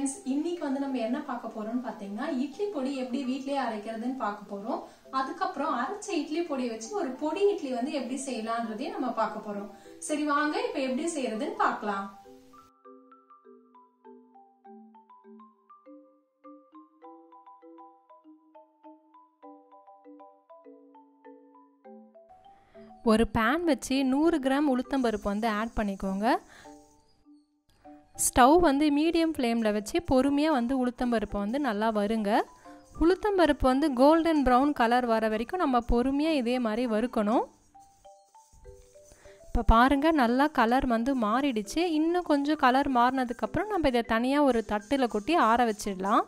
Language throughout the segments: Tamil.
ஃப்ரெண்ட்ஸ் இன்னைக்கு வந்து நம்ம என்ன பார்க்க போறோம்னு பாத்தீங்கன்னா இட்லி பொடி எப்படி வீட்லயே அரைக்கிறதுன்னு பார்க்க போறோம் அதுக்கப்புறம் அரைச்ச இட்லி பொடியை வச்சு ஒரு பொடி இட்லி வந்து எப்படி செய்யலான்றதையும் நம்ம பார்க்க போறோம் சரி வாங்க இப்ப எப்படி செய்யறதுன்னு பார்க்கலாம் ஒரு பேன் வச்சு நூறு கிராம் உளுத்தம்பருப்பு வந்து ஆட் பண்ணிக்கோங்க ஸ்டவ் வந்து மீடியம் ஃப்ளேமில் வச்சு பொறுமையாக வந்து உளுத்தம்பருப்பை வந்து நல்லா வருங்க உளுத்தம்பருப்பு வந்து கோல்டன் ப்ரௌன் கலர் வர வரைக்கும் நம்ம பொறுமையாக இதே மாதிரி வறுக்கணும் இப்போ பாருங்கள் நல்லா கலர் வந்து மாறிடுச்சு இன்னும் கொஞ்சம் கலர் மாறினதுக்கப்புறம் நம்ம இதை தனியாக ஒரு தட்டில் கொட்டி ஆற வச்சிடலாம்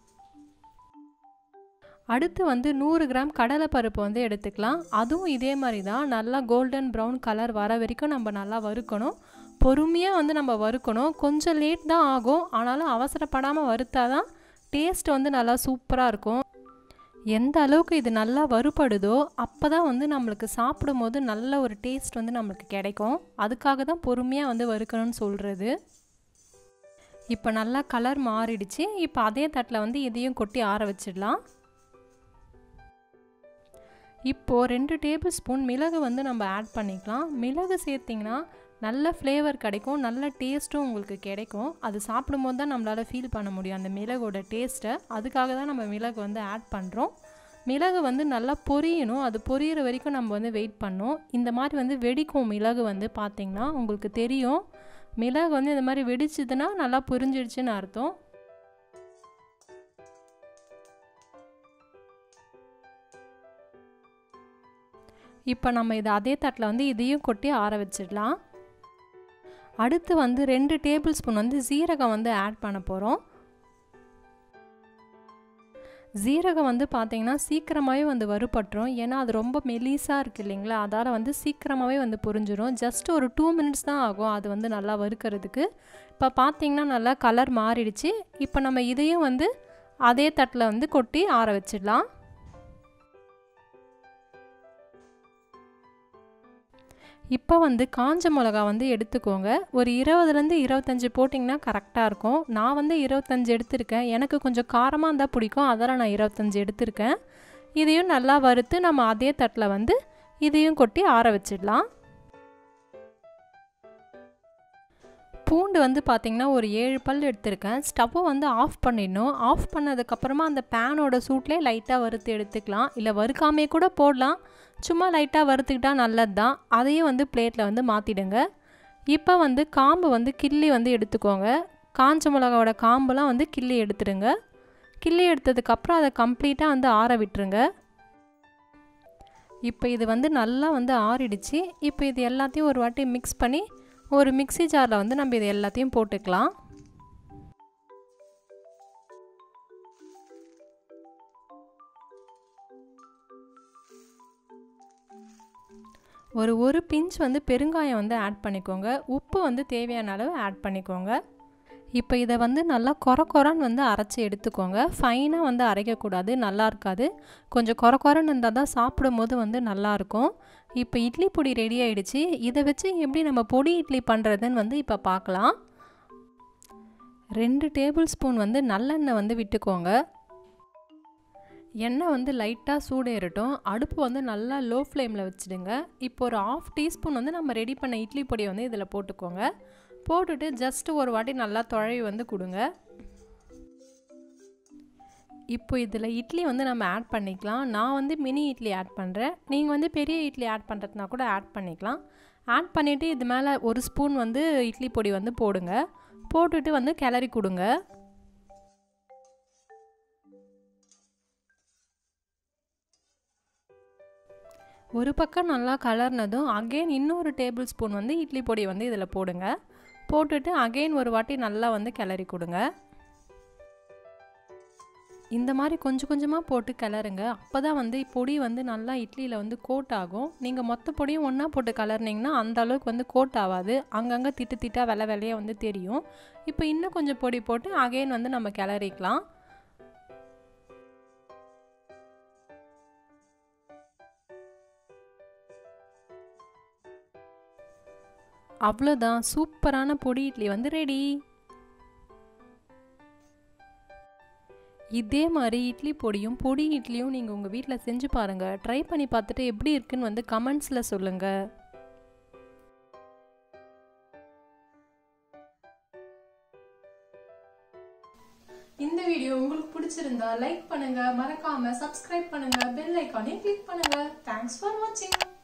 அடுத்து வந்து நூறு கிராம் கடலைப்பருப்பு வந்து எடுத்துக்கலாம் அதுவும் இதே மாதிரி தான் நல்லா கோல்டன் ப்ரௌன் கலர் வர வரைக்கும் நம்ம நல்லா வறுக்கணும் பொறுமையாக வந்து நம்ம வறுக்கணும் கொஞ்சம் லேட் தான் ஆகும் ஆனாலும் அவசரப்படாமல் வறுத்தா தான் டேஸ்ட் வந்து நல்லா சூப்பராக இருக்கும் எந்த அளவுக்கு இது நல்லா வறுபடுதோ அப்போ தான் வந்து நம்மளுக்கு சாப்பிடும் போது நல்ல ஒரு டேஸ்ட் வந்து நம்மளுக்கு கிடைக்கும் அதுக்காக தான் பொறுமையாக வந்து வறுக்கணும்னு சொல்கிறது இப்போ நல்லா கலர் மாறிடுச்சு இப்போ அதே தட்டில் வந்து இதையும் கொட்டி ஆற வச்சிடலாம் இப்போது ரெண்டு டேபிள் ஸ்பூன் மிளகு வந்து நம்ம ஆட் பண்ணிக்கலாம் மிளகு சேர்த்திங்கன்னா நல்ல ஃப்ளேவர் கிடைக்கும் நல்ல டேஸ்ட்டும் உங்களுக்கு கிடைக்கும் அது சாப்பிடும்போது தான் நம்மளால் ஃபீல் பண்ண முடியும் அந்த மிளகோட டேஸ்ட்டை அதுக்காக தான் நம்ம மிளகு வந்து ஆட் பண்ணுறோம் மிளகு வந்து நல்லா பொரியணும் அது பொரியிற வரைக்கும் நம்ம வந்து வெயிட் பண்ணோம் இந்த மாதிரி வந்து வெடிக்கும் மிளகு வந்து பார்த்திங்கன்னா உங்களுக்கு தெரியும் மிளகு வந்து இந்த மாதிரி வெடிச்சதுன்னா நல்லா பொரிஞ்சிடுச்சுன்னு அர்த்தம் இப்போ நம்ம இதை அதே தட்டில் வந்து இதையும் கொட்டி ஆற வச்சிடலாம் அடுத்து வந்து ரெண்டு டேபிள் ஸ்பூன் வந்து ஜீரகம் வந்து ஆட் பண்ண போகிறோம் ஜீரகம் வந்து பார்த்திங்கன்னா சீக்கிரமாகவே வந்து வறுபட்டுரும் ஏன்னா அது ரொம்ப மெலிசாக இருக்குது இல்லைங்களா அதால் வந்து சீக்கிரமாகவே வந்து புரிஞ்சிடும் ஜஸ்ட் ஒரு டூ மினிட்ஸ் தான் ஆகும் அது வந்து நல்லா வறுக்கிறதுக்கு இப்போ பார்த்திங்கன்னா நல்லா கலர் மாறிடுச்சு இப்போ நம்ம இதையும் வந்து அதே தட்டில் வந்து கொட்டி ஆற வச்சிடலாம் இப்போ வந்து காஞ்ச மிளகா வந்து எடுத்துக்கோங்க ஒரு இருபதுலேருந்து இருபத்தஞ்சி போட்டிங்கன்னா கரெக்டாக இருக்கும் நான் வந்து இருபத்தஞ்சி எடுத்திருக்கேன் எனக்கு கொஞ்சம் காரமாக இருந்தால் பிடிக்கும் அதெல்லாம் நான் இருபத்தஞ்சி எடுத்திருக்கேன் இதையும் நல்லா வறுத்து நம்ம அதே தட்டில் வந்து இதையும் கொட்டி ஆற வச்சிடலாம் பூண்டு வந்து பார்த்திங்கன்னா ஒரு ஏழு பல் எடுத்திருக்கேன் ஸ்டவ்வை வந்து ஆஃப் பண்ணிடணும் ஆஃப் பண்ணதுக்கப்புறமா அந்த பேனோட சூட்லேயே லைட்டாக வறுத்து எடுத்துக்கலாம் இல்லை வறுக்காமே கூட போடலாம் சும்மா லைட்டாக வறுத்துக்கிட்டால் நல்லது தான் அதையும் வந்து பிளேட்டில் வந்து மாற்றிடுங்க இப்போ வந்து காம்பு வந்து கிள்ளி வந்து எடுத்துக்கோங்க காஞ்ச மிளகாவோட காம்பெலாம் வந்து கிள்ளி எடுத்துடுங்க கிள்ளி எடுத்ததுக்கப்புறம் அதை கம்ப்ளீட்டாக வந்து ஆற விட்டுருங்க இப்போ இது வந்து நல்லா வந்து ஆறிடுச்சு இப்போ இது எல்லாத்தையும் ஒரு வாட்டி மிக்ஸ் பண்ணி ஒரு மிக்சி ஜாரில் வந்து நம்ம இது எல்லாத்தையும் போட்டுக்கலாம் ஒரு ஒரு பிஞ்ச் வந்து பெருங்காயம் வந்து ஆட் பண்ணிக்கோங்க உப்பு வந்து தேவையான அளவு ஆட் பண்ணிக்கோங்க இப்போ இதை வந்து நல்லா கொர கொரன்னு வந்து அரைச்சி எடுத்துக்கோங்க ஃபைனாக வந்து அரைக்கக்கூடாது நல்லா இருக்காது கொஞ்சம் கொர கொரன்னு இருந்தால் தான் சாப்பிடும் போது வந்து நல்லாயிருக்கும் இப்போ இட்லி பொடி ரெடி ஆகிடுச்சு இதை வச்சு எப்படி நம்ம பொடி இட்லி பண்ணுறதுன்னு வந்து இப்போ பார்க்கலாம் ரெண்டு டேபிள் ஸ்பூன் வந்து நல்லெண்ணெய் வந்து விட்டுக்கோங்க எண்ணெய் வந்து லைட்டாக சூடேறட்டும் அடுப்பு வந்து நல்லா லோ ஃப்ளேமில் வச்சுடுங்க இப்போ ஒரு ஆஃப் டீஸ்பூன் வந்து நம்ம ரெடி பண்ண இட்லி பொடியை வந்து இதில் போட்டுக்கோங்க போட்டுட்டு ஜஸ்ட்டு ஒரு வாட்டி நல்லா துழவி வந்து கொடுங்க இப்போ இதில் இட்லி வந்து நம்ம ஆட் பண்ணிக்கலாம் நான் வந்து மினி இட்லி ஆட் பண்ணுறேன் நீங்கள் வந்து பெரிய இட்லி ஆட் பண்ணுறதுனா கூட ஆட் பண்ணிக்கலாம் ஆட் பண்ணிவிட்டு இது மேலே ஒரு ஸ்பூன் வந்து இட்லி பொடி வந்து போடுங்க போட்டுட்டு வந்து கிளறி கொடுங்க ஒரு பக்கம் நல்லா கலர்னதும் அகெயின் இன்னொரு டேபிள் ஸ்பூன் வந்து இட்லி பொடி வந்து இதில் போடுங்க போட்டுட்டு அகெயின் ஒரு வாட்டி நல்லா வந்து கிளறி கொடுங்க இந்த மாதிரி கொஞ்சம் கொஞ்சமாக போட்டு கிளறுங்க அப்போ தான் வந்து பொடி வந்து நல்லா இட்லியில் வந்து கோட் ஆகும் நீங்கள் மொத்த பொடியும் ஒன்றா போட்டு கலர்னிங்கன்னா அந்த அளவுக்கு வந்து கோட் ஆகாது அங்கங்கே திட்டு திட்டாக வெள்ளை வெள்ளையாக வந்து தெரியும் இப்போ இன்னும் கொஞ்சம் பொடி போட்டு அகெயின் வந்து நம்ம கிளறிக்கலாம் அவ்வளோதான் சூப்பரான பொடி இட்லி வந்து ரெடி இதே மாதிரி இட்லி பொடியும் பொடி இட்லியும் நீங்கள் உங்கள் வீட்டில் செஞ்சு பாருங்கள் ட்ரை பண்ணி பார்த்துட்டு எப்படி இருக்குன்னு வந்து கமெண்ட்ஸில் சொல்லுங்கள் இந்த வீடியோ உங்களுக்கு பிடிச்சிருந்தா லைக் பண்ணுங்க மறக்காம சப்ஸ்கிரைப் பண்ணுங்க பெல் ஐக்கானையும் கிளிக் பண்ணுங்க தேங்க்ஸ் ஃபார் வாட்சிங்